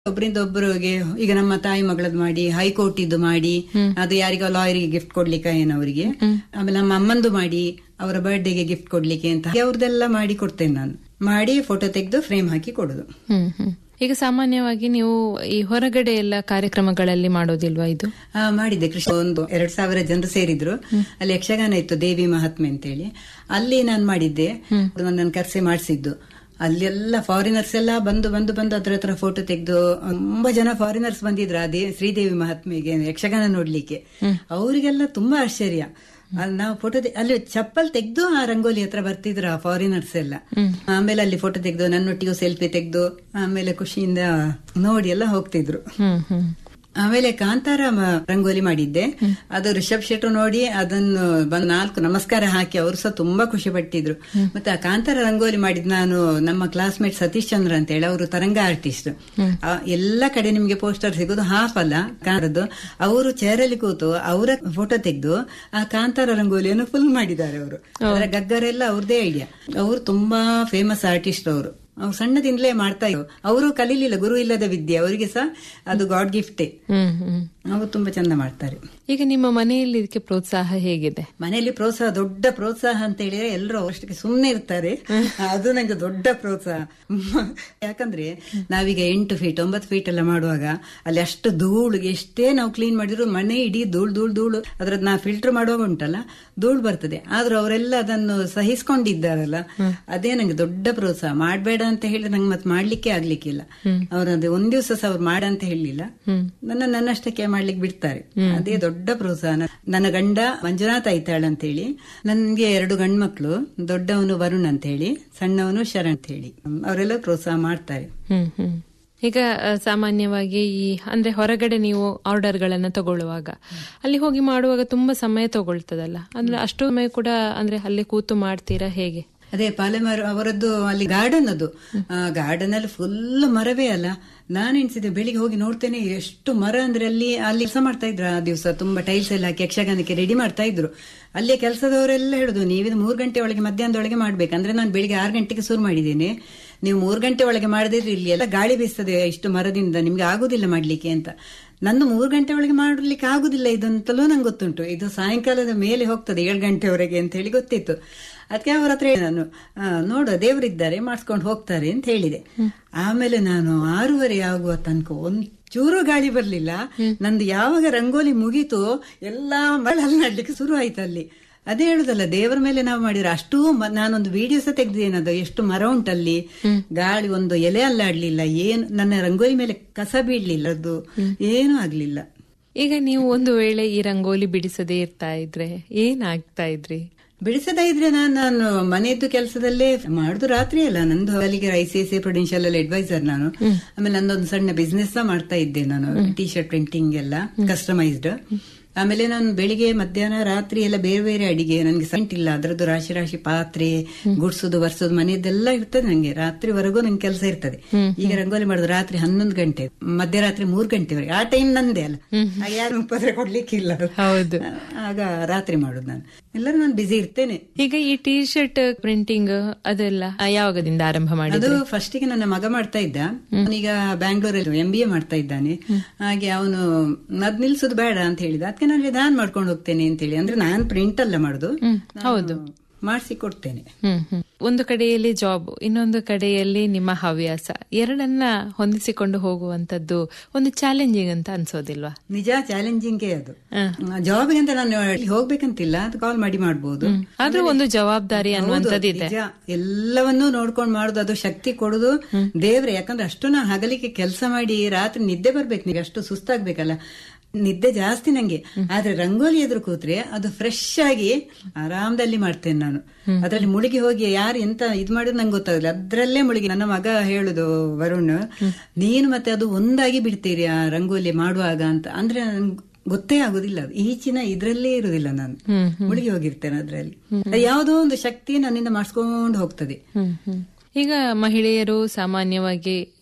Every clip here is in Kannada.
ಒಬ್ಬರಿಂದ ಒಬ್ಬರಿಗೆ ಈಗ ನಮ್ಮ ತಾಯಿ ಮಗಳದ್ ಮಾಡಿ ಹೈಕೋರ್ಟ್ ಇದ್ದು ಮಾಡಿ ಅದು ಯಾರಿಗೋ ಲಾಯರಿಗೆ ಗಿಫ್ಟ್ ಕೊಡ್ಲಿಕ್ಕೆ ಏನವರಿಗೆ ಆಮೇಲೆ ನಮ್ಮ ಅಮ್ಮಂದು ಮಾಡಿ ಅವರ ಬರ್ಡೇಗೆ ಗಿಫ್ಟ್ ಕೊಡ್ಲಿಕ್ಕೆ ಅಂತ ಅವ್ರದ್ದೆಲ್ಲ ಮಾಡಿ ಕೊಡ್ತೇನೆ ನಾನು ಮಾಡಿ ಫೋಟೋ ತೆಗೆದು ಫ್ರೇಮ್ ಹಾಕಿ ಕೊಡುದು ಹ್ಮ್ ಹ್ಮ್ ಈಗ ಸಾಮಾನ್ಯವಾಗಿ ನೀವು ಈ ಹೊರಗಡೆ ಎಲ್ಲ ಕಾರ್ಯಕ್ರಮಗಳಲ್ಲಿ ಮಾಡೋದಿಲ್ವಾ ಇದು ಆ, ಮಾಡಿದ್ದೆ ಕೃಷ್ಣ ಒಂದು ಎರಡ್ ಸಾವಿರ ಜನರು ಸೇರಿದ್ರು ಅಲ್ಲಿ ಯಕ್ಷಗಾನ ಇತ್ತು ದೇವಿ ಮಹಾತ್ಮೆ ಅಂತೇಳಿ ಅಲ್ಲಿ ನಾನು ಮಾಡಿದ್ದೆ ನನ್ನನ್ನು ಕರೆಸಿ ಮಾಡಿಸಿದ್ದು ಅಲ್ಲೆಲ್ಲ ಫಾರಿನರ್ಸ್ ಎಲ್ಲ ಬಂದು ಬಂದು ಬಂದು ಅದ್ರ ಹತ್ರ ಫೋಟೋ ತೆಗೆದು ತುಂಬಾ ಜನ ಫಾರಿನರ್ಸ್ ಬಂದಿದ್ರು ಅದೇ ಶ್ರೀದೇವಿ ಮಹಾತ್ಮೆಗೆ ಯಕ್ಷಗಾನ ನೋಡ್ಲಿಕ್ಕೆ ಅವರಿಗೆಲ್ಲ ತುಂಬಾ ಆಶ್ಚರ್ಯ ಅಲ್ಲಿ ನಾವು ಫೋಟೋ ಅಲ್ಲಿ ಚಪ್ಪಲ್ ತೆಗೆದು ಆ ರಂಗೋಲಿ ಹತ್ರ ಬರ್ತಿದ್ರು ಆ ಫಾರಿನರ್ಸ್ ಎಲ್ಲ ಆಮೇಲೆ ಅಲ್ಲಿ ಫೋಟೋ ತೆಗೆದು ನನ್ನೊಟ್ಟಿಗೂ ಸೆಲ್ಫಿ ತೆಗೆದು ಆಮೇಲೆ ಖುಷಿಯಿಂದ ನೋಡಿ ಎಲ್ಲ ಹೋಗ್ತಿದ್ರು ಹ್ಮ್ ಹ್ಮ್ ಆಮೇಲೆ ಕಾಂತಾರ ಮ- ರಂಗೋಲಿ ಮಾಡಿದ್ದೆ ಅದು ರಿಷಬ್ ಶೆಟ್ರು ನೋಡಿ ಅದನ್ನು ಬಂದ್ ನಾಲ್ಕು ನಮಸ್ಕಾರ ಹಾಕಿ ಅವರು ಸಹ ತುಂಬಾ ಖುಷಿ ಪಟ್ಟಿದ್ರು ಮತ್ತೆ ಆ ಕಾಂತಾರ ರಂಗೋಲಿ ಮಾಡಿದ್ ನಾನು ನಮ್ಮ ಕ್ಲಾಸ್ಮೇಟ್ ಸತೀಶ್ ಚಂದ್ರ ಅಂತ ಹೇಳಿ ಅವರು ತರಂಗ ಆರ್ಟಿಸ್ಟ್ ಎಲ್ಲ ಕಡೆ ನಿಮ್ಗೆ ಪೋಸ್ಟರ್ ಸಿಗೋದು ಹಾಫ್ ಅಲ್ಲ ಕಾರದ್ದು ಅವರು ಚೇರಲ್ಲಿ ಕೂತು ಅವರ ಫೋಟೋ ತೆಗೆದು ಆ ಕಾಂತಾರ ರಂಗೋಲಿಯನ್ನು ಫುಲ್ ಮಾಡಿದ್ದಾರೆ ಅವರು ಅದರ ಗಗ್ಗರೆಲ್ಲ ಅವ್ರದೇ ಐಡಿಯಾ ಅವರು ತುಂಬಾ ಫೇಮಸ್ ಆರ್ಟಿಸ್ಟ್ ಅವರು ಅವ್ರು ಸಣ್ಣದಿಂದಲೇ ಮಾಡ್ತಾ ಇದ್ರು ಅವರು ಕಲೀಲಿಲ್ಲ ಗುರು ಇಲ್ಲದ ವಿದ್ಯೆ ಅವರಿಗೆ ಸಹ ಅದು ಗಾಡ್ ಗಿಫ್ಟೇ ಹ್ಮ್ ಹ್ಮ್ ಅವರು ತುಂಬಾ ಚಂದ ಮಾಡ್ತಾರೆ ಈಗ ನಿಮ್ಮ ಮನೆಯಲ್ಲಿ ಇದಕ್ಕೆ ಪ್ರೋತ್ಸಾಹ ಹೇಗಿದೆ ಮನೆಯಲ್ಲಿ ಪ್ರೋತ್ಸಾಹ ದೊಡ್ಡ ಪ್ರೋತ್ಸಾಹ ಅಂತ ಹೇಳಿದ್ರೆ ಎಲ್ಲರೂ ಅವಷ್ಟಕ್ಕೆ ಸುಮ್ಮನೆ ಇರ್ತಾರೆ ಅದು ನಂಗೆ ದೊಡ್ಡ ಪ್ರೋತ್ಸಾಹ ಯಾಕಂದ್ರೆ ನಾವೀಗ ಎಂಟು ಫೀಟ್ ಒಂಬತ್ತು ಫೀಟ್ ಎಲ್ಲ ಮಾಡುವಾಗ ಅಲ್ಲಿ ಅಷ್ಟು ಧೂಳು ಎಷ್ಟೇ ನಾವು ಕ್ಲೀನ್ ಮಾಡಿದ್ರು ಮನೆ ಇಡೀ ಧೂಳು ಧೂಳು ಧೂಳು ಅದ್ರದ್ದು ನಾ ಫಿಲ್ಟರ್ ಮಾಡುವಾಗ ಉಂಟಲ್ಲ ಧೂಳು ಬರ್ತದೆ ಆದ್ರೂ ಅವರೆಲ್ಲ ಅದನ್ನು ಸಹಿಸ್ಕೊಂಡಿದ್ದಾರಲ್ಲ ಅದೇ ನಂಗೆ ದೊಡ್ಡ ಪ್ರೋತ್ಸಾಹ ಮಾಡಬೇಡ ಅಂತ ಹೇಳಿದ್ರೆ ನಂಗೆ ಮತ್ತೆ ಮಾಡ್ಲಿಕ್ಕೆ ಆಗ್ಲಿಕ್ಕಿಲ್ಲ ಅವ್ರದ್ದು ಒಂದ್ ದಿವಸ ಸಹ ಅವ್ರು ಮಾಡ ಅಂತ ಹೇಳಲಿಲ್ಲ ನನ್ನ ನನ್ನಷ್ಟಕ್ಕೆ ಮಾಡ್ಲಿಕ್ಕೆ ಬಿಡ್ತಾರೆ ಅದೇ ದೊಡ್ಡ ಪ್ರೋತ್ಸಾಹ ನ- ನನ್ನ ಗಂಡ ಮಂಜುನಾಥ್ ಐತಾಳ್ ಅಂತ ಹೇಳಿ ನನ್ಗೆ ಎರಡು ಗಂಡ್ಮಕ್ಳು ದೊಡ್ಡವನು ವರುಣ್ ಅಂತ ಹೇಳಿ ಸಣ್ಣವನು ಶರಣ್ ಅಂತ ಹೇಳಿ ಅವರೆಲ್ಲ ಪ್ರೋತ್ಸಾಹ ಮಾಡ್ತಾರೆ ಹ್ಮ್ ಹ್ಮ್ ಈಗ ಆ, ಸಾಮಾನ್ಯವಾಗಿ ಈ ಅಂದ್ರೆ ಹೊರಗಡೆ ನೀವು ಆರ್ಡರ್ ಗಳನ್ನ ತಗೊಳ್ಳುವಾಗ ಅಲ್ಲಿ ಹೋಗಿ ಮಾಡುವಾಗ ತುಂಬಾ ಸಮಯ ತಗೊಳ್ತದಲ್ಲ ಅಂದ್ರೆ ಅಷ್ಟು ಸಮಯ ಕೂಡ ಅಂದ್ರೆ ಅಲ್ಲಿ ಕೂತು ಮಾಡ್ತೀರಾ ಹೇಗೆ ಅದೇ ಪಾಲೆಮರ ಅವರದ್ದು ಅಲ್ಲಿ ಗಾರ್ಡನ್ ಅದು ಗಾರ್ಡನ್ ಅಲ್ಲಿ ಫುಲ್ ಮರವೇ ಅಲ್ಲ ನಾನು ಎಣಿಸಿದೆ ಬೆಳಿಗ್ಗೆ ಹೋಗಿ ನೋಡ್ತೇನೆ ಎಷ್ಟು ಮರ ಅಂದ್ರೆ ಅಲ್ಲಿ ಅಲ್ಲಿ ಕೆಲಸ ಮಾಡ್ತಾ ಇದ್ರು ಆ ದಿವಸ ತುಂಬಾ ಟೈಲ್ಸ್ ಎಲ್ಲ ಹಾಕಿ ಯಕ್ಷಗಾನಕ್ಕೆ ರೆಡಿ ಮಾಡ್ತಾ ಇದ್ರು ಅಲ್ಲಿ ಕೆಲಸದವರೆಲ್ಲ ಹೇಳುದು ನೀವಿದು ಮೂರು ಗಂಟೆ ಒಳಗೆ ಮಧ್ಯಾಹ್ನದೊಳಗೆ ಮಾಡ್ಬೇಕಂದ್ರೆ ನಾನು ಬೆಳಿಗ್ಗೆ ಆರು ಗಂಟೆಗೆ ಶುರು ಮಾಡಿದ್ದೇನೆ ನೀವು ಮೂರು ಗಂಟೆ ಒಳಗೆ ಮಾಡದಿದ್ರೆ ಇಲ್ಲಿ ಎಲ್ಲ ಗಾಳಿ ಬೀಸ್ತದೆ ಇಷ್ಟು ಮರದಿಂದ ನಿಮ್ಗೆ ಆಗುದಿಲ್ಲ ಮಾಡ್ಲಿಕ್ಕೆ ಅಂತ ನಂದು ಮೂರು ಗಂಟೆ ಒಳಗೆ ಮಾಡ್ಲಿಕ್ಕೆ ಆಗುದಿಲ್ಲ ಇದಂತಲೂ ನಂಗೆ ಗೊತ್ತುಂಟು ಇದು ಸಾಯಂಕಾಲದ ಮೇಲೆ ಹೋಗ್ತದೆ ಏಳು ಗಂಟೆವರೆಗೆ ಅಂತ ಹೇಳಿ ಗೊತ್ತಿತ್ತು ಅದಕ್ಕೆ ಅವ್ರ ಹತ್ರ ಹೇಳಿದೆ ನಾನು ಆ, ನೋಡು ದೇವರಿದ್ದಾರೆ ಮಾಡಿಸ್ಕೊಂಡು ಹೋಗ್ತಾರೆ ಅಂತ ಹೇಳಿದೆ ಆಮೇಲೆ ನಾನು ಆರೂವರೆ ಆಗುವ ತನಕ ಒಂದ್ ಚೂರು ಗಾಳಿ ಬರ್ಲಿಲ್ಲ ನಂದು ಯಾವಾಗ ರಂಗೋಲಿ ಮುಗೀತು ಎಲ್ಲಾ ಮಳೆ ನಡ್ಲಿಕ್ಕೆ ಶುರು ಆಯ್ತು ಅಲ್ಲಿ ಅದೇ ಹೇಳುದಲ್ಲ ದೇವರ ಮೇಲೆ ನಾವು ಮಾಡಿದ್ರೆ ಅಷ್ಟು ಮ- ನಾನೊಂದು ವಿಡಿಯೋ ಸಹ ತೆಗ್ದೇನದು ಎಷ್ಟು ಮರ ಉಂಟಲ್ಲಿ ಗಾಳಿ ಒಂದು ಎಲೆ ಅಲ್ಲಾಡ್ಲಿಲ್ಲ ಏನು ನನ್ನ ರಂಗೋಲಿ ಮೇಲೆ ಕಸ ಬೀಳ್ಲಿಲ್ಲ ಅದು ಏನೂ ಆಗ್ಲಿಲ್ಲ ಈಗ ನೀವು ಒಂದು ವೇಳೆ ಈ ರಂಗೋಲಿ ಬಿಡಿಸದೇ ಇರ್ತಾ ಇದ್ರೆ ಏನಾಗ್ತಾ ಇದ್ರಿ ಬಿಡಿಸದೇ ಇದ್ರೆ ನಾನು ನಾನು ಮನೆಯದ್ದು ಕೆಲಸದಲ್ಲೇ ಮಾಡುದು ರಾತ್ರಿ ಅಲ್ಲ ನಂದು ಅಲ್ಲಿಗೆ ಐ ಸಿ ಸಿ ಪ್ರೊಡೆನ್ಷಿಯಲ್ ಅಲ್ಲಿ ಅಡ್ವೈಸರ್ ನಾನು ಆಮೇಲೆ ನಂದೊಂದು ಸಣ್ಣ ಬಿಸ್ನೆಸ್ ಸಹ ಮಾಡ್ತಾ ಇದ್ದೆ ನಾನು ಟಿ ಶರ್ಟ್ ಪ್ರಿಂಟಿಂಗ್ ಎಲ್ಲ ಕಸ್ಟಮೈಸ್ಡ್ ಆಮೇಲೆ ನಾನು ಬೆಳಿಗ್ಗೆ ಮಧ್ಯಾಹ್ನ ರಾತ್ರಿ ಎಲ್ಲ ಬೇರೆ ಬೇರೆ ಅಡಿಗೆ ನನಗೆ ಸೆಂಟ್ ಇಲ್ಲ ಅದರದ್ದು ರಾಶಿ ರಾಶಿ ಪಾತ್ರೆ ಗುಡ್ಸೋದು ಬರ್ಸೋದು ಮನೆಯದೆಲ್ಲ ಇರ್ತದೆ ನಂಗೆ ರಾತ್ರಿವರೆಗೂ ನಂಗೆ ಕೆಲಸ ಇರ್ತದೆ ಈಗ ರಂಗೋಲಿ ಮಾಡೋದು ರಾತ್ರಿ ಹನ್ನೊಂದು ಗಂಟೆ ಮಧ್ಯರಾತ್ರಿ ಮೂರ್ ಗಂಟೆವರೆಗೆ ಆ ಟೈಮ್ ನಂದೇ ಅಲ್ಲ ಆಗ ಯಾರು ಉಪದ್ರ ಕೊಡ್ಲಿಕ್ಕಿಲ್ಲ ಹೌದು ಆಗ ರಾತ್ರಿ ಮಾಡುದು ನಾನು ಎಲ್ಲರೂ ನಾನು ಬಿಸಿ ಇರ್ತೇನೆ ಈಗ ಈ ಟಿ ಶರ್ಟ್ ಪ್ರಿಂಟಿಂಗ್ ಅದೆಲ್ಲ ಆ, ಯಾವಾಗದಿಂದ ಆರಂಭ ಅದು ಮಾಡಿದ್ರಿ ಫಸ್ಟಿಗೆ ನನ್ನ ಮಗ ಮಾಡ್ತಾ ಇದ್ದ ಅವನೀಗ ಬ್ಯಾಂಗ್ಳೂರಲ್ಲಿ ಎಂ ಬಿ ಎ ಮಾಡ್ತಾ ಇದ್ದಾನೆ ಹಾಗೆ ಅವನು ಅದ್ ನಿಲ್ಸೋದು ಬೇಡ ಅಂತ ಹೇಳಿದ ಅದಕ್ಕೆ ನಾನು ನಾನ್ ಮಾಡ್ಕೊಂಡು ಹೋಗ್ತೇನೆ ಅಂತ ಹೇಳಿ ಅಂದ್ರೆ ನಾನ್ ಪ್ರಿಂಟ್ ಅಲ್ಲ ಮಾಡುದು ಹೌದು ಮಾಡಿಸಿ ಕೊಡ್ತೇನೆ ಹ್ಮ್ ಹ್ಮ್ ಒಂದು ಕಡೆಯಲ್ಲಿ ಜಾಬ್ ಇನ್ನೊಂದು ಕಡೆಯಲ್ಲಿ ನಿಮ್ಮ ಹವ್ಯಾಸ ಎರಡನ್ನ ಹೊಂದಿಸಿಕೊಂಡು ಹೋಗುವಂತದ್ದು ಒಂದು ಚಾಲೆಂಜಿಂಗ್ ಅಂತ ಅನ್ಸೋದಿಲ್ವಾ ನಿಜ ಚಾಲೆಂಜಿಂಗೇ ಅದು ಜಾಬ್ಗೆ ಅಂತ ನಾನು ಅಲ್ಲಿ ಹೋಗ್ಬೇಕಂತಿಲ್ಲ ಅದು ಕಾಲ್ ಮಾಡಿ ಮಾಡ್ಬೋದು ಆದ್ರೂ ಒಂದು ಜವಾಬ್ದಾರಿ ಹೌದು, ಅನ್ನುವಂಥದ್ದಿದೆ ನಿಜ ಎಲ್ಲವನ್ನೂ ನೋಡ್ಕೊಂಡು ಮಾಡುದು ಅದು ಶಕ್ತಿ ಕೊಡುದು ದೇವ್ರೆ ಯಾಕಂದ್ರೆ ಅಷ್ಟು ನಾ ಹಗಲಿಕ್ಕೆ ಕೆಲಸ ಮಾಡಿ ರಾತ್ರಿ ನಿದ್ದೆ ಬರ್ಬೇಕು ನೀವು ಅಷ್ಟು ಸುಸ್ತಾಗ್ಬೇಕಲ್ಲ ನಿದ್ದೆ ಜಾಸ್ತಿ ನಂಗೆ ಆದ್ರೆ ರಂಗೋಲಿ ಎದುರು ಕೂತ್ರೆ ಅದು ಫ್ರೆಶ್ ಆಗಿ ಆರಾಮದಲ್ಲಿ ಮಾಡ್ತೇನೆ ನಾನು ಅದ್ರಲ್ಲಿ ಮುಳುಗಿ ಹೋಗಿ ಯಾರು ಎಂತ ಇದ್ ಮಾಡಿದ್ರು ನಂಗೆ ಗೊತ್ತಾಗಲ್ಲ ಅದ್ರಲ್ಲೇ ಮುಳುಗಿ ನನ್ನ ಮಗ ಹೇಳುದು ವರುಣ್ ನೀನು ಮತ್ತೆ ಅದು ಒಂದಾಗಿ ಬಿಡ್ತೀರಿ ಆ ರಂಗೋಲಿ ಮಾಡುವಾಗ ಅಂತ ಅಂದ್ರೆ ನನ್ಗ್ ಗೊತ್ತೇ ಆಗುದಿಲ್ಲ ಅದು. ಈಚಿನ ಇದ್ರಲ್ಲೇ ಇರುದಿಲ್ಲ ನಾನು ಮುಳುಗಿ ಹೋಗಿರ್ತೇನೆ ಅದ್ರಲ್ಲಿ ಅದು ಯಾವುದೋ ಒಂದು ಶಕ್ತಿ ನನ್ನಿಂದ ಮಾಡಿಸ್ಕೊಂಡು ಹೋಗ್ತದೆ ಹ್ಮ್ ಹ್ಮ್ ಈಗ ಮಹಿಳೆಯರು ಸಾಮಾನ್ಯವಾಗಿ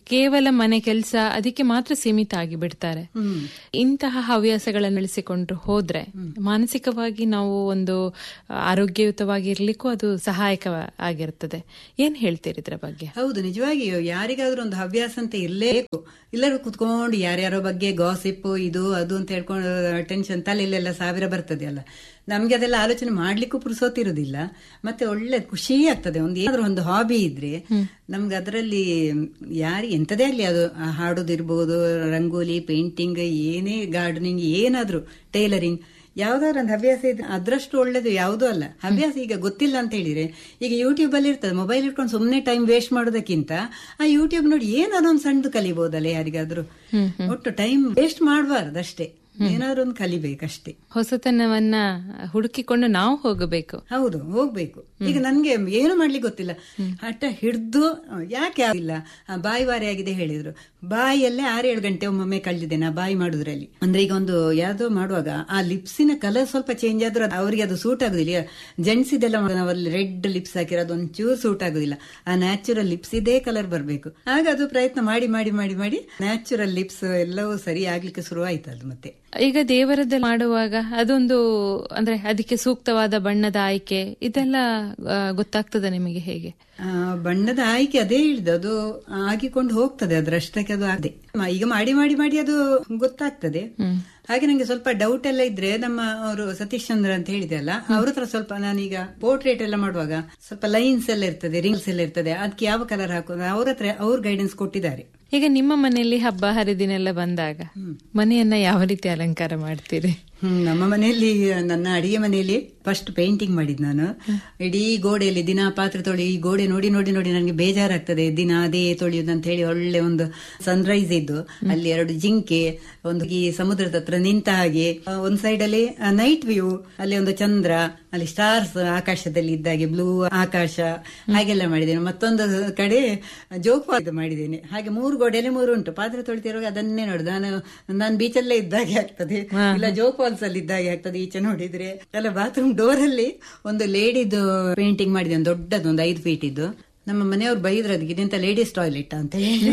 ಕೇವಲ ಮನೆ ಕೆಲಸ ಅದಕ್ಕೆ ಮಾತ್ರ ಸೀಮಿತ ಆಗಿ ಬಿಡ್ತಾರೆ ಇಂತಹ ಹವ್ಯಾಸಗಳನ್ನು ಬೆಳೆಸಿಕೊಂಡು ಹೋದ್ರೆ ಮಾನಸಿಕವಾಗಿ ನಾವು ಒಂದು ಆರೋಗ್ಯಯುತವಾಗಿರ್ಲಿಕ್ಕೂ ಅದು ಸಹಾಯಕ ಆಗಿರ್ತದೆ ಏನ್ ಹೇಳ್ತೀರಿ ಇದ್ರ ಬಗ್ಗೆ ಹೌದು ನಿಜವಾಗಿಯೂ ಯಾರಿಗಾದ್ರೂ ಒಂದು ಹವ್ಯಾಸ ಅಂತ ಇರಲೇಬೇಕು ಎಲ್ಲರೂ ಕುತ್ಕೊಂಡು ಯಾರ್ಯಾರೋ ಬಗ್ಗೆ ಗಾಸಿಪ್ ಇದು ಅದು ಅಂತ ಹೇಳ್ಕೊಂಡು ಟೆನ್ಷನ್ ತಲೆಯಲ್ಲೆಲ್ಲ ಸಾವಿರ ಬರ್ತದೆ ಅಲ್ಲ ನಮ್ಗೆ ಅದೆಲ್ಲ ಆಲೋಚನೆ ಮಾಡ್ಲಿಕ್ಕೂ ಪುರುಸೋತಿರೋದಿಲ್ಲ ಮತ್ತೆ ಒಳ್ಳೆ ಖುಷಿ ಆಗ್ತದೆ ಒಂದು ಏನಾದ್ರೂ ಒಂದು ಹಾಬಿ ಇದ್ರೆ ನಮ್ಗೆ ಅದರಲ್ಲಿ ಯಾರು ಎಂತದೇ ಆಗಲಿ ಅದು ಹಾಡೋದಿರ್ಬೋದು ರಂಗೋಲಿ ಪೇಂಟಿಂಗ್ ಏನೇ ಗಾರ್ಡನಿಂಗ್ ಏನಾದ್ರೂ ಟೈಲರಿಂಗ್ ಯಾವ್ದಾದ್ರು ಒಂದು ಹವ್ಯಾಸ ಇದ್ರೆ ಅದ್ರಷ್ಟು ಒಳ್ಳೇದು ಯಾವುದೂ ಅಲ್ಲ ಹವ್ಯಾಸ ಈಗ ಗೊತ್ತಿಲ್ಲ ಅಂತ ಹೇಳಿದ್ರೆ ಈಗ ಯೂಟ್ಯೂಬ್ ಅಲ್ಲಿ ಇರ್ತದೆ ಮೊಬೈಲ್ ಇಟ್ಕೊಂಡು ಸುಮ್ಮನೆ ಟೈಮ್ ವೇಸ್ಟ್ ಮಾಡೋದಕ್ಕಿಂತ ಆ ಯೂಟ್ಯೂಬ್ ನೋಡಿ ಏನಾದ್ರು ಒಂದು ಸಣ್ಣದು ಕಲಿಬಹುದಲ್ಲ ಯಾರಿಗಾದ್ರೂ ಒಟ್ಟು ಟೈಮ್ ವೇಸ್ಟ್ ಮಾಡಬಾರ್ದು ಅಷ್ಟೇ ಏನಾದ್ರು ಒಂದು ಕಲಿಬೇಕಷ್ಟೇ ಹೊಸತನವನ್ನ ಹುಡುಕಿಕೊಂಡು ನಾವು ಹೋಗಬೇಕು ಹೌದು ಹೋಗ್ಬೇಕು ಈಗ ನನ್ಗೆ ಏನು ಮಾಡ್ಲಿಕ್ಕೆ ಗೊತ್ತಿಲ್ಲ ಹಠ ಹಿಡ್ದು ಯಾಕೆ ಆಗಿಲ್ಲ ಆ, ಬಾಯಿ ವಾರಿ ಆಗಿದೆ ಹೇಳಿದ್ರು ಬಾಯಿಯಲ್ಲೇ ಆರೇಳು ಗಂಟೆ ಒಮ್ಮೊಮ್ಮೆ ಕಳೆದಿದೆ ನಾ ಬಾಯಿ ಮಾಡುದ್ರಲ್ಲಿ ಅಂದ್ರೆ ಈಗ ಒಂದು ಯಾವ್ದೋ ಮಾಡುವಾಗ ಆ ಲಿಪ್ಸಿನ ಕಲರ್ ಸ್ವಲ್ಪ ಚೇಂಜ್ ಆದ್ರೂ ಅದು ಅವರಿಗೆ ಅದು ಸೂಟ್ ಆಗುದಿಲ್ಲ ಜೆಂಟ್ಸ್ ಇದೆಲ್ಲ ನಾವಲ್ಲಿ ರೆಡ್ ಲಿಪ್ಸ್ ಹಾಕಿರೋದು ಒಂಚೂರು ಸೂಟ್ ಆಗುದಿಲ್ಲ ಆ ನ್ಯಾಚುರಲ್ ಲಿಪ್ಸ್ ಇದೇ ಕಲರ್ ಬರಬೇಕು ಆಗ ಅದು ಪ್ರಯತ್ನ ಮಾಡಿ ಮಾಡಿ ಮಾಡಿ ಮಾಡಿ ನ್ಯಾಚುರಲ್ ಲಿಪ್ಸ್ ಎಲ್ಲವೂ ಸರಿ ಆಗ್ಲಿಕ್ಕೆ ಶುರು ಆಯ್ತು ಅದು ಮತ್ತೆ ಈಗ ದೇವರದ್ದು ಮಾಡುವಾಗ ಅದೊಂದು ಅಂದ್ರೆ ಅದಕ್ಕೆ ಸೂಕ್ತವಾದ ಬಣ್ಣದ ಆಯ್ಕೆ ಇದೆಲ್ಲ ಆ, ಗೊತ್ತಾಗ್ತದೆ ನಿಮಗೆ ಹೇಗೆ ಆ, ಬಣ್ಣದ ಆಯ್ಕೆ ಅದೇ ಹೇಳಿದ್ದು ಅದು ಆಗಿಕೊಂಡು ಹೋಗ್ತದೆ ಅದ್ರಷ್ಟಕ್ಕೆ ಅದು ಅದೇ ಮ- ಈಗ ಮಾಡಿ ಮಾಡಿ ಮಾಡಿ ಅದು ಗೊತ್ತಾಗ್ತದೆ ಹಾಗೆ ನಂಗೆ ಸ್ವಲ್ಪ ಡೌಟ್ ಎಲ್ಲ ಇದ್ರೆ ನಮ್ಮ ಅವರು ಸತೀಶ್ ಚಂದ್ರ ಅಂತ ಹೇಳಿದೆ ಅಲ್ಲ ಅವ್ರ ಹತ್ರ ಸ್ವಲ್ಪ ನಾನೀಗ ಪೋರ್ಟ್ರೇಟ್ ಎಲ್ಲ ಮಾಡುವಾಗ ಸ್ವಲ್ಪ ಲೈನ್ಸ್ ಎಲ್ಲ ಇರ್ತದೆ ರಿಂಗ್ಸ್ ಎಲ್ಲ ಇರ್ತದೆ ಅದಕ್ಕೆ ಯಾವ ಕಲರ್ ಹಾಕೋದು ಅವ್ರ ಹತ್ರ ಅವ್ರ ಗೈಡೆನ್ಸ್ ಕೊಟ್ಟಿದ್ದಾರೆ ಈಗ ನಿಮ್ಮ ಮನೆಯಲ್ಲಿ ಹಬ್ಬ ಹರಿದಿನ ಎಲ್ಲ ಬಂದಾಗ ಮನೆಯನ್ನ ಯಾವ ರೀತಿ ಅಲಂಕಾರ ಮಾಡ್ತೀರಿ ಹ್ಮ್ ನಮ್ಮ ಮನೆಯಲ್ಲಿ ನನ್ನ ಅಡಿಗೆ ಮನೆಯಲ್ಲಿ ಫಸ್ಟ್ ಪೇಂಟಿಂಗ್ ಮಾಡಿದ್ ನಾನು ಇಡೀ ಗೋಡೆಯಲ್ಲಿ ದಿನ ಪಾತ್ರೆ ತೊಳಿ ಈ ಗೋಡೆ ನೋಡಿ ನೋಡಿ ನೋಡಿ ನನಗೆ ಬೇಜಾರಾಗ್ತದೆ ದಿನ ಅದೇ ತೊಳೆಯುದು ಅಂತ ಹೇಳಿ ಒಳ್ಳೆ ಒಂದು ಸನ್ರೈಸ್ ಇದ್ದು ಅಲ್ಲಿ ಎರಡು ಜಿಂಕೆ ಒಂದು ಈ ಸಮುದ್ರದ ಹತ್ರ ನಿಂತ ಹಾಗೆ ಆ, ಒಂದ್ ಸೈಡ್ ಅಲ್ಲಿ ನೈಟ್ ವ್ಯೂ ಅಲ್ಲಿ ಒಂದು ಚಂದ್ರ ಅಲ್ಲಿ ಸ್ಟಾರ್ಸ್ ಆಕಾಶದಲ್ಲಿ ಇದ್ದಾಗೆ ಬ್ಲೂ ಆಕಾಶ ಹಾಗೆಲ್ಲ ಮಾಡಿದ್ದೇನೆ ಮತ್ತೊಂದು ಕಡೆ ಜೋಗಪಾತ ಮಾಡಿದ್ದೇನೆ ಹಾಗೆ ಮೂರು ಗೋಡೆಯಲ್ಲಿ ಮೂರು ಉಂಟು ಪಾತ್ರೆ ತೊಳಿತಿರುವಾಗ ಅದನ್ನೇ ನೋಡುದು ನಾನು ನಾನು ಬೀಚಲ್ಲೇ ಇದ್ದಾಗೆ ಆಗ್ತದೆ ಇಲ್ಲ ಜೋಗ್ ಫಾಲ್ಸ್ ಅಲ್ಲಿ ಇದ್ದಾಗೆ ಆಗ್ತದೆ ಈಚೆ ನೋಡಿದ್ರೆ ಎಲ್ಲ ಬಾತ್ರೂಮ್ ಡೋರ್ ಅಲ್ಲಿ ಒಂದು ಲೇಡಿದು ಪೇಂಟಿಂಗ್ ಮಾಡಿದೆ ಒಂದು ದೊಡ್ಡದು ಒಂದು ಐದು ಫೀಟ್ ಇದ್ದು ನಮ್ಮ ಮನೆಯವ್ರು ಬೈದ್ರು ಅದಕ್ಕೆ ಇದೆಂತ ಲೇಡೀಸ್ ಟಾಯ್ಲೆಟ್ ಅಂತ ಹೇಳಿ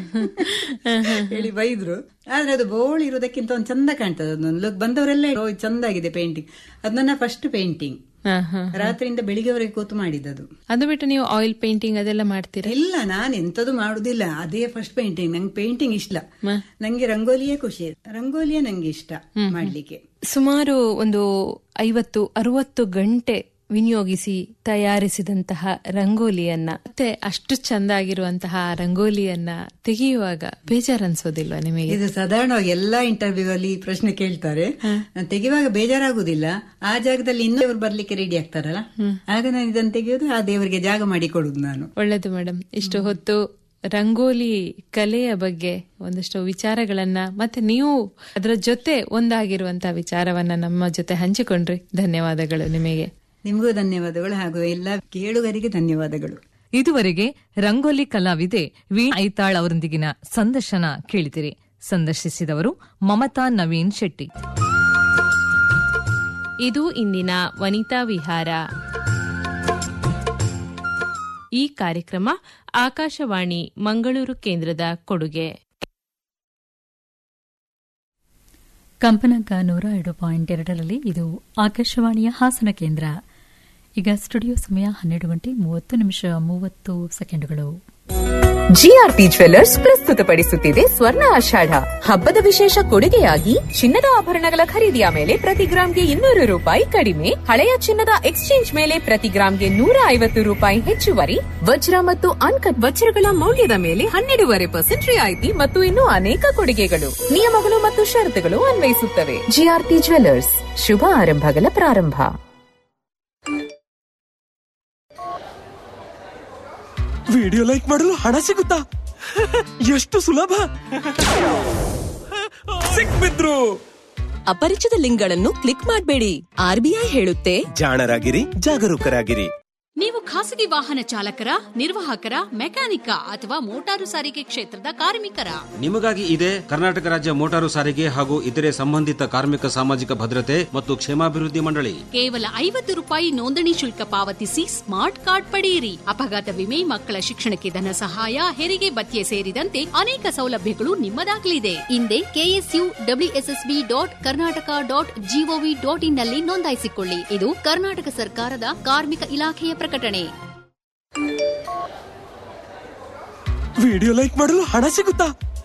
ಹೇಳಿ ಬೈದ್ರು ಆದ್ರೆ ಅದು ಬೋಳ್ ಇರೋದಕ್ಕಿಂತ ಒಂದು ಚಂದ ಕಾಣ್ತದೆ ಅದೊಂದು ಲುಕ್ ಬಂದವರೆಲ್ಲ "ಓ, ಇದು ಚಂದ ಆಗಿದೆ ಪೇಂಟಿಂಗ್ ಅದು ನನ್ನ ಫಸ್ಟ್ ಪೇಂಟಿಂಗ್ ಹ, ಹ. ರಾತ್ರಿಯಿಂದ ಬೆಳಿಗ್ಗೆವರೆಗೆ ಕೂತು ಮಾಡಿದ್ದದು ಅದು ಬಿಟ್ಟು ನೀವು ಆಯಿಲ್ ಪೇಂಟಿಂಗ್ ಅದೆಲ್ಲ ಮಾಡ್ತೀರಾ ಇಲ್ಲ ನಾನು ಎಂತದು ಮಾಡುದಿಲ್ಲ ಅದೇ ಫಸ್ಟ್ ಪೇಂಟಿಂಗ್ ನಂಗೆ ಪೇಂಟಿಂಗ್ ಇಷ್ಟ ನಂಗೆ ರಂಗೋಲಿಯೇ ಖುಷಿ ರಂಗೋಲಿಯೇ ನಂಗೆ ಇಷ್ಟ ಮಾಡ್ಲಿಕ್ಕೆ ಸುಮಾರು ಒಂದು ಐವತ್ತು ಅರವತ್ತು ಗಂಟೆ ವಿನಿಯೋಗಿಸಿ ತಯಾರಿಸಿದಂತಹ ರಂಗೋಲಿಯನ್ನ ಮತ್ತೆ ಅಷ್ಟು ಚಂದ ಆಗಿರುವಂತಹ ಆ ರಂಗೋಲಿಯನ್ನ ತೆಗೆಯುವಾಗ ಬೇಜಾರನ್ಸೋದಿಲ್ವಾ ನಿಮಗೆ ಇದು ಸಾಧಾರಣವಾಗಿ ಎಲ್ಲಾ ಇಂಟರ್ವ್ಯೂ ಅಲ್ಲಿ ಈ ಪ್ರಶ್ನೆ ಕೇಳ್ತಾರೆ ನಾನ್ ತೆಗೆಯುವಾಗ ಬೇಜಾರಾಗುದಿಲ್ಲ ಆ ಜಾಗದಲ್ಲಿ ಇನ್ನೊಬ್ರು ಬರ್ಲಿಕ್ಕೆ ರೆಡಿ ಆಗ್ತಾರಲ್ಲ ಆಗ ನಾನು ಇದನ್ನು ತೆಗೆಯೋದು ಆ ದೇವರಿಗೆ ಜಾಗ ಮಾಡಿ ಕೊಡುದು ನಾನು ಒಳ್ಳೇದು ಮೇಡಮ್ ಇಷ್ಟು ಹೊತ್ತು ರಂಗೋಲಿ ಕಲೆಯ ಬಗ್ಗೆ ಒಂದಷ್ಟು ವಿಚಾರಗಳನ್ನ ಮತ್ತೆ ನೀವು ಅದರ ಜೊತೆ ಒಂದಾಗಿರುವಂತಹ ವಿಚಾರವನ್ನ ನಮ್ಮ ಜೊತೆ ಹಂಚಿಕೊಂಡ್ರಿ ಧನ್ಯವಾದಗಳು ನಿಮಗೆ ನಿಮಗೂ ಧನ್ಯವಾದಗಳು ಹಾಗೂ ಎಲ್ಲ ಕೇಳುಗರಿಗೆ ಧನ್ಯವಾದಗಳು ಇದುವರೆಗೆ ರಂಗೋಲಿ ಕಲಾವಿದೆ ವೀಣಾ ಐತಾಳ್ ಅವರೊಂದಿಗಿನ ಸಂದರ್ಶನ ಕೇಳಿದಿರಿ ಸಂದರ್ಶಿಸಿದವರು ಮಮತಾ ನವೀನ್ ಶೆಟ್ಟಿ ಇದು ಇಂದಿನ ವನಿತಾ ವಿಹಾರ ಈ ಕಾರ್ಯಕ್ರಮ ಆಕಾಶವಾಣಿ ಮಂಗಳೂರು ಕೇಂದ್ರದ ಕೊಡುಗೆ ಕಂಪನಾಂಕ ನೂರ ಎರಡು ಪಾಯಿಂಟ್ ಎರಡರಲ್ಲಿ ಇದು ಆಕಾಶವಾಣಿಯ ಹಾಸನ ಕೇಂದ್ರ ಈಗ ಸ್ಟುಡಿಯೋ ಸಮಯ ಹನ್ನೆರಡು ಗಂಟೆ ಮೂವತ್ತು ನಿಮಿಷ ಮೂವತ್ತು ಸೆಕೆಂಡುಗಳು ಜಿಆರ್ಪಿ ಜ್ವೆಲ್ಲರ್ಸ್ ಪ್ರಸ್ತುತಪಡಿಸುತ್ತಿದೆ ಸ್ವರ್ಣ ಆಷಾಢ ಹಬ್ಬದ ವಿಶೇಷ ಕೊಡುಗೆಯಾಗಿ ಚಿನ್ನದ ಆಭರಣಗಳ ಖರೀದಿಯ ಮೇಲೆ ಪ್ರತಿ ಗ್ರಾಂಗೆ ಇನ್ನೂರು ರೂಪಾಯಿ ಕಡಿಮೆ ಹಳೆಯ ಚಿನ್ನದ ಎಕ್ಸ್ಚೇಂಜ್ ಮೇಲೆ ಪ್ರತಿ ಗ್ರಾಂಗೆ ನೂರ ಐವತ್ತು ರೂಪಾಯಿ ಹೆಚ್ಚುವರಿ ವಜ್ರ ಮತ್ತು ಅನ್ಕಟ್ ವಜ್ರಗಳ ಮೌಲ್ಯದ ಮೇಲೆ ಹನ್ನೆರಡೂವರೆ ಪರ್ಸೆಂಟ್ ರಿಯಾಯಿತಿ ಮತ್ತು ಇನ್ನೂ ಅನೇಕ ಕೊಡುಗೆಗಳು ನಿಯಮಗಳು ಮತ್ತು ಷರತ್ತುಗಳು ಅನ್ವಯಿಸುತ್ತವೆ ಜಿಆರ್ಪಿ ಜ್ವೆಲ್ಲರ್ಸ್ ಶುಭ ಆರಂಭಗಳ ಪ್ರಾರಂಭ ವಿಡಿಯೋ ಲೈಕ್ ಮಾಡಲು ಹಣ ಸಿಗುತ್ತಾ ಎಷ್ಟು ಸುಲಭ ಸಿಕ್ಬಿದ್ರು ಅಪರಿಚಿತ ಲಿಂಕ್ಗಳನ್ನು ಕ್ಲಿಕ್ ಮಾಡಬೇಡಿ ಆರ್ಬಿಐ ಹೇಳುತ್ತೆ ಜಾಣರಾಗಿರಿ ಜಾಗರೂಕರಾಗಿರಿ ನೀವು ಖಾಸಗಿ ವಾಹನ ಚಾಲಕರ ನಿರ್ವಾಹಕರ ಮೆಕ್ಯಾನಿಕ ಅಥವಾ ಮೋಟಾರು ಸಾರಿಗೆ ಕ್ಷೇತ್ರದ ಕಾರ್ಮಿಕರ ನಿಮಗಾಗಿ ಇದೆ ಕರ್ನಾಟಕ ರಾಜ್ಯ ಮೋಟಾರು ಸಾರಿಗೆ ಹಾಗೂ ಇತರೆ ಸಂಬಂಧಿತ ಕಾರ್ಮಿಕ ಸಾಮಾಜಿಕ ಭದ್ರತೆ ಮತ್ತು ಕ್ಷೇಮಾಭಿವೃದ್ಧಿ ಮಂಡಳಿ ಕೇವಲ ಐವತ್ತು ರೂಪಾಯಿ ನೋಂದಣಿ ಶುಲ್ಕ ಪಾವತಿಸಿ ಸ್ಮಾರ್ಟ್ ಕಾರ್ಡ್ ಪಡೆಯಿರಿ ಅಪಘಾತ ವಿಮೆ ಮಕ್ಕಳ ಶಿಕ್ಷಣಕ್ಕೆ ಧನ ಸಹಾಯ ಹೆರಿಗೆ ಭತ್ಯೆ ಸೇರಿದಂತೆ ಅನೇಕ ಸೌಲಭ್ಯಗಳು ನಿಮ್ಮದಾಗಲಿದೆ ಹಿಂದೆ KSU WSSB dot Karnataka dot GOV dot in ನಲ್ಲಿ ನೋಂದಾಯಿಸಿಕೊಳ್ಳಿ ಇದು ಕರ್ನಾಟಕ ಸರ್ಕಾರದ ಕಾರ್ಮಿಕ ಇಲಾಖೆಯ ಪ್ರಕಟಣೆ ವಿಡಿಯೋ ಲೈಕ್ ಮಾಡಲು ಹಣ ಸಿಗುತ್ತಾ